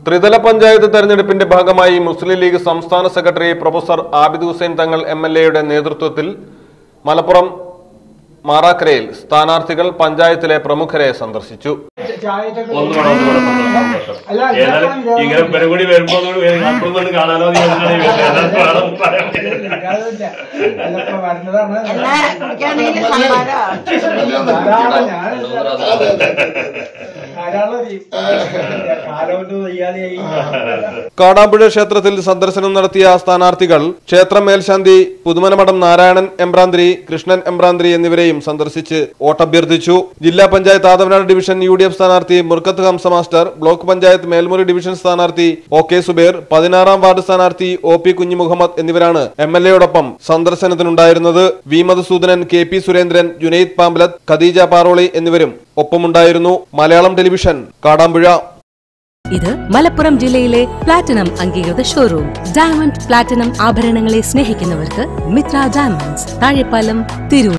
ത്രിതല പഞ്ചായത്ത് തെരഞ്ഞെടുപ്പിന്റെ ഭാഗമായി മുസ്ലിം ലീഗ് സംസ്ഥാന secretary professor Abid Hussain Thangal M L എയുടെ നേതൃത്വത്തിൽ മലപ്പുറം മാറാക്കരയിൽ സ്ഥാനാർത്ഥികൾ പഞ്ചായത്തിലെ പ്രമുഖരെ സന്ദർശിച്ചു ഒന്ന് വേണം ഒന്ന് വേണം സന്തോഷം സന്തോഷം ഏതായാലും ഇങ്ങനെ ഇവരും കൂടി വരുമ്പോ ഒന്നുകൂടി വരും. അപ്പുറം വന്ന് കാണാനോ എന്ന് വിചാരിച്ചിട്ടാണ് ഈ വരുന്നത്. ഏതായാലും വേണം പറയാൻ എന്നാ കുടിക്കാണെങ്കിൽ സമ്മാനം കാടാമ്പുഴ ക്ഷേത്രത്തിൽ സന്ദർശനം നടത്തിയ സ്ഥാനാർത്ഥികൾ ക്ഷേത്രം മേൽശാന്തി പുതുമനമഠം നാരായണൻ എംബ്രാന്തിരി കൃഷ്ണൻ എംബ്രാന്തിരി എന്നിവരെയും സന്ദർശിച്ച് വോട്ടഭ്യർത്ഥിച്ചു ജില്ലാ panchayat Athavanad division U D F സ്ഥാനാർത്ഥി Murkkath Hamsa master block panchayat Melmuri division സ്ഥാനാർത്ഥി ഒ കെ സുബേർ പതിനാറാം വാർഡ് സ്ഥാനാർത്ഥി ഒ പി കുഞ്ഞിമുഹമ്മദ് എന്നിവരാണ് എം എൽ എയോടൊപ്പം സന്ദർശനത്തിനുണ്ടായിരുന്നത് V Madhusoodanan K P Surendran Junaid Pambalath Khadeeja Paroli എന്നിവരും ഒപ്പമുണ്ടായിരുന്നു മലയാളം ടെലിവിഷൻ കാടാമ്പുഴ ഇത് മലപ്പുറം ജില്ലയിലെ പ്ലാറ്റിനം അംഗീകൃത ഷോറൂം ഡയമണ്ട് പ്ലാറ്റിനം ആഭരണങ്ങളെ സ്നേഹിക്കുന്നവർക്ക് മിത്ര ഡയമണ്ട്സ് താഴെപ്പാലം തിരൂർ